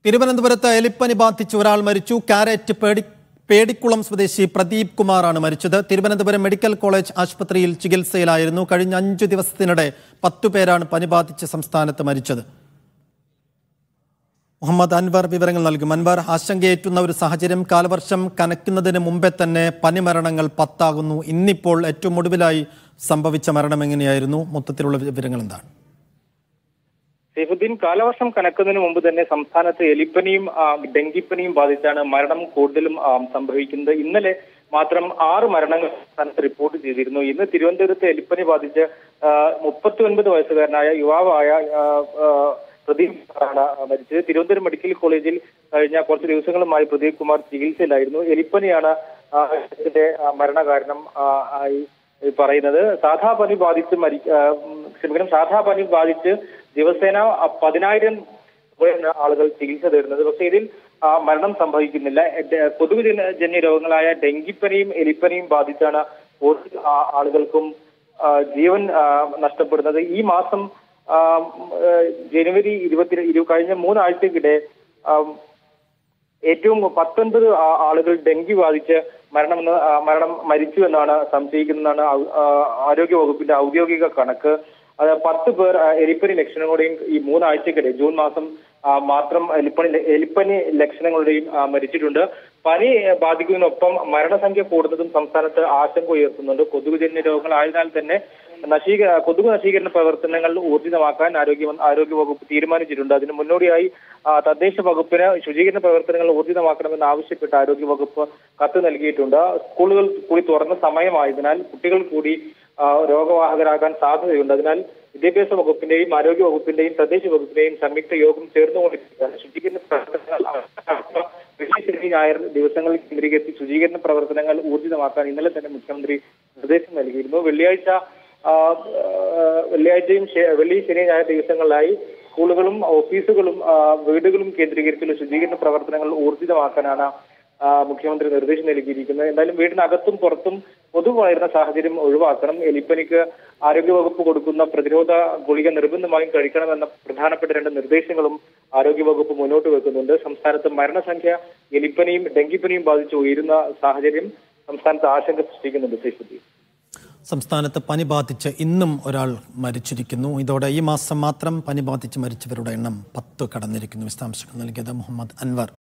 തിരുവനന്തപുരത്ത് എലിപ്പനി ബാധിച്ച് ഒരാൾ മരിച്ചു കാരറ്റ് പേടി പേടിക്കുളം സ്വദേശി പ്രദീപ് കുമാറാണ് മരിച്ചത് തിരുവനന്തപുരം മെഡിക്കൽ കോളേജ് ആശുപത്രിയിൽ ചികിത്സയിലായിരുന്നു കഴിഞ്ഞ അഞ്ചു ദിവസത്തിനിടെ പത്തു പേരാണ് പനി ബാധിച്ച് സംസ്ഥാനത്ത് മരിച്ചത് മുഹമ്മദ് അൻവർ വിവരങ്ങൾ നൽകും അൻവർ ആശങ്കയേറ്റുന്ന ഒരു സാഹചര്യം കാലവർഷം കനക്കുന്നതിന് മുമ്പേ തന്നെ പനിമരണങ്ങൾ പത്താകുന്നു ഇന്നിപ്പോൾ ഏറ്റവും ഒടുവിലായി സംഭവിച്ച മരണം എങ്ങനെയായിരുന്നു മൊത്തത്തിലുള്ള വിവരങ്ങൾ എന്താണ് സൈഫുദ്ദീൻ കാലവർഷം കനക്കുന്നതിന് മുമ്പ് തന്നെ സംസ്ഥാനത്ത് എലിപ്പനിയും ആ, ഡെങ്കിപ്പനിയും ബാധിച്ചാണ് മരണം കൂടുതലും ആ, സംഭവിക്കുന്നത് ഇന്നലെ മാത്രം ആറ് മരണങ്ങൾ സംസ്ഥാനത്ത് റിപ്പോർട്ട് ചെയ്തിരുന്നു ഇന്ന് തിരുവനന്തപുരത്ത് എലിപ്പനി ബാധിച്ച് മുപ്പത്തി ഒൻപത് വയസ്സുകാരനായ യുവാവായ ആ, ആ, പ്രദീപ് കുമാറാണ് മരിച്ചത് തിരുവനന്തപുരം മെഡിക്കൽ കോളേജിൽ കഴിഞ്ഞ കുറച്ച് ദിവസങ്ങളുമായി പ്രദീപ് കുമാർ ചികിത്സയിലായിരുന്നു എലിപ്പനിയാണ് ആ, ഇതിന്റെ ആ, മരണകാരണം ആ, ആയി പറയുന്നത് സാധാ പനി ബാധിച്ച് മരി ആ, ഉം, ക്ഷമിക്കണം സാധാ പനി ബാധിച്ച് ദിവസേന ആ, പതിനായിരം മുകളിലാണ് ആളുകൾ ചികിത്സ തേടുന്നത് പക്ഷേ ഇതിൽ ആ, മരണം സംഭവിക്കുന്നില്ല എഡ്- കൊതുകുജന്യ ജന്യ രോഗങ്ങളായ ഡെങ്കിപ്പനിയും എലിപ്പനിയും ബാധിച്ചാണ് കൂടുതൽ ആ- ആളുകൾക്കും ആ, ജീവൻ ആ, നഷ്ടപ്പെടുന്നത് ഈ മാസം ആ, ഉം, ഏ, ജനുവരി ഇരുപത്തി ഇരു കഴിഞ്ഞ മൂന്നാഴ്ചക്കിടെ ആ, ഏറ്റവും പത്തൊൻപത് ആ- ആളുകൾ ഡെങ്കി ബാധിച്ച് മരണമെന്ന് ആ, മരണം മരിച്ചു എന്നാണ് സംശയിക്കുന്നതാണ് ഔ- ആ, ആരോഗ്യ വകുപ്പിന്റെ ഔദ്യോഗിക കണക്ക് അത് പത്ത് പേർ ആ, എലിപ്പനി ലക്ഷണങ്ങളുടെയും ഈ മൂന്നാഴ്ചക്കിടെ ജൂൺ മാസം ആ, മാത്രം എലിപ്പനി എലിപ്പനി ലക്ഷണങ്ങളുടെയും ആ, മരിച്ചിട്ടുണ്ട് പനി ആ, ബാധിക്കുന്നതിനൊപ്പം മരണസംഖ്യ കൂടുന്നതും സംസ്ഥാനത്ത് ആശങ്ക ഉയർത്തുന്നുണ്ട് കൊതുകുജന്യ രോഗങ്ങളായതിനാൽ തന്നെ നശീക കൊതുക് നശീകരണ പ്രവർത്തനങ്ങൾ ഊർജിതമാക്കാൻ ആരോഗ്യ ആരോഗ്യ വകുപ്പ് തീരുമാനിച്ചിട്ടുണ്ട് അതിന് മുന്നോടിയായി ആ, തദ്ദേശ വകുപ്പിന് ശുചീകരണ പ്രവർത്തനങ്ങൾ ഊർജിതമാക്കണമെന്ന് ആവശ്യപ്പെട്ട് ആരോഗ്യ വകുപ്പ് കത്ത് നൽകിയിട്ടുണ്ട് സ്കൂളുകൾ കൂടി തുറന്ന സമയമായതിനാൽ കുട്ടികൾ കൂടി ആ, രോഗവാഹകരാകാൻ സാധ്യതയുണ്ട് അതിനാൽ വിദ്യാഭ്യാസ വകുപ്പിന്റെയും ആരോഗ്യ വകുപ്പിന്റെയും തദ്ദേശ വകുപ്പിന്റെയും സംയുക്ത യോഗം ചേർന്നുകൊണ്ടിരിക്കുകയാണ് ശുചീകരണ പ്രവർത്തനങ്ങൾ അവസാനിപ്പിച്ച വെള്ളി ശനി ഞായർ ദിവസങ്ങളിൽ കേന്ദ്രീകരിച്ച് ശുചീകരണ പ്രവർത്തനങ്ങൾ ഊർജിതമാക്കാൻ ഇന്നലെ തന്നെ മുഖ്യമന്ത്രി നിർദ്ദേശം നൽകിയിരുന്നു വെള്ളിയാഴ്ച ആ, ആ, വെള്ളിയാഴ്ചയും ശ- വെള്ളി ശനി ഞായർ ദിവസങ്ങളിലായി സ്കൂളുകളും ഓഫീസുകളും ആ, വീടുകളും കേന്ദ്രീകരിച്ചുള്ള ശുചീകരണ പ്രവർത്തനങ്ങൾ ഊർജിതമാക്കാനാണ് ആ, മുഖ്യമന്ത്രി നിർദ്ദേശം നൽകിയിരിക്കുന്നത് എന്തായാലും വീടിനകത്തും പുറത്തും കൊതുക് വളരുന്ന സാഹചര്യം ഒഴിവാക്കണം എലിപ്പനിക്ക് ആരോഗ്യവകുപ്പ് കൊടുക്കുന്ന പ്രതിരോധ ഗുളിക നിർബന്ധമായും കഴിക്കണമെന്ന പ്രധാനപ്പെട്ട രണ്ട് നിർദ്ദേശങ്ങളും ആരോഗ്യവകുപ്പ് മുന്നോട്ട് വെക്കുന്നുണ്ട് സംസ്ഥാനത്ത് മരണസംഖ്യ എലിപ്പനിയും ഡെങ്കിപ്പനിയും ബാധിച്ച് ഉയരുന്ന സാഹചര്യം സംസ്ഥാനത്ത് ആശങ്ക സൃഷ്ടിക്കുന്നുണ്ട് സൈഫുദ്ദീൻ സംസ്ഥാനത്ത് പനി ബാധിച്ച് ഇന്നും ഒരാൾ മരിച്ചിരിക്കുന്നു ഇതോടെ ഈ മാസം മാത്രം പനി ബാധിച്ച് മരിച്ചവരുടെ എണ്ണം പത്ത് കടന്നിരിക്കുന്നു വിശദാംശങ്ങൾ നൽകിയത് മുഹമ്മദ് അൻവർ